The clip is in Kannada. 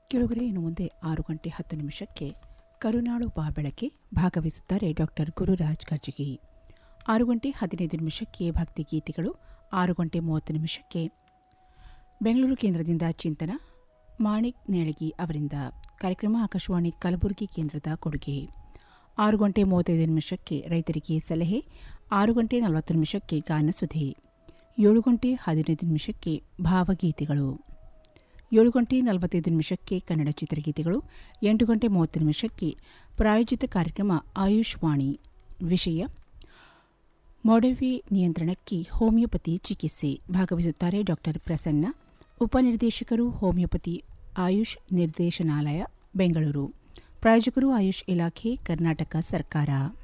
ಕೆಳಗರೆ ಇನ್ನು ಮುಂದೆ ಆರು ಗಂಟೆ ಹತ್ತು ನಿಮಿಷಕ್ಕೆ ಕರುನಾಳು ಬಾ ಬೆಳಕೆ ಭಾಗವಹಿಸುತ್ತಾರೆ ಡಾಕ್ಟರ್ ಗುರುರಾಜ್ ಕರ್ಜಿಗಿ ಆರು ಗಂಟೆ ಹದಿನೈದು ನಿಮಿಷಕ್ಕೆ ಭಕ್ತಿ ಗೀತೆಗಳು ಆರು ಗಂಟೆ ಮೂವತ್ತು ನಿಮಿಷಕ್ಕೆ ಬೆಂಗಳೂರು ಕೇಂದ್ರದಿಂದ ಚಿಂತನ ಮಾಣಿಕ್ ನೇಳಗಿ ಅವರಿಂದ ಕಾರ್ಯಕ್ರಮ ಆಕಾಶವಾಣಿ ಕಲಬುರಗಿ ಕೇಂದ್ರದ ಕೊಡುಗೆ ಆರು ಗಂಟೆ ಮೂವತ್ತೈದು ನಿಮಿಷಕ್ಕೆ ರೈತರಿಗೆ ಸಲಹೆ ಆರು ಗಂಟೆ ನಲವತ್ತು ನಿಮಿಷಕ್ಕೆ ಗಾನಸುಧೆ ಏಳು ಗಂಟೆ ಹದಿನೈದು ನಿಮಿಷಕ್ಕೆ ಭಾವಗೀತೆಗಳು ಏಳು ಗಂಟೆ ನಲವತ್ತೈದು ನಿಮಿಷಕ್ಕೆ ಕನ್ನಡ ಚಿತ್ರಗೀತೆಗಳು ಎಂಟು ಗಂಟೆ ಮೂವತ್ತು ನಿಮಿಷಕ್ಕೆ ಪ್ರಾಯೋಜಿತ ಕಾರ್ಯಕ್ರಮ ಆಯುಷ್ ವಾಣಿ ವಿಷಯ ಮೊಡವೆ ನಿಯಂತ್ರಣಕ್ಕೆ ಹೋಮಿಯೋಪತಿ ಚಿಕಿತ್ಸೆ ಭಾಗವಹಿಸುತ್ತಾರೆ ಡಾಕ್ಟರ್ ಪ್ರಸನ್ನ ಉಪನಿರ್ದೇಶಕರು ಹೋಮಿಯೋಪತಿ ಆಯುಷ್ ನಿರ್ದೇಶನಾಲಯ ಬೆಂಗಳೂರು ಪ್ರಾಯೋಜಕರು ಆಯುಷ್ ಇಲಾಖೆ ಕರ್ನಾಟಕ ಸರ್ಕಾರ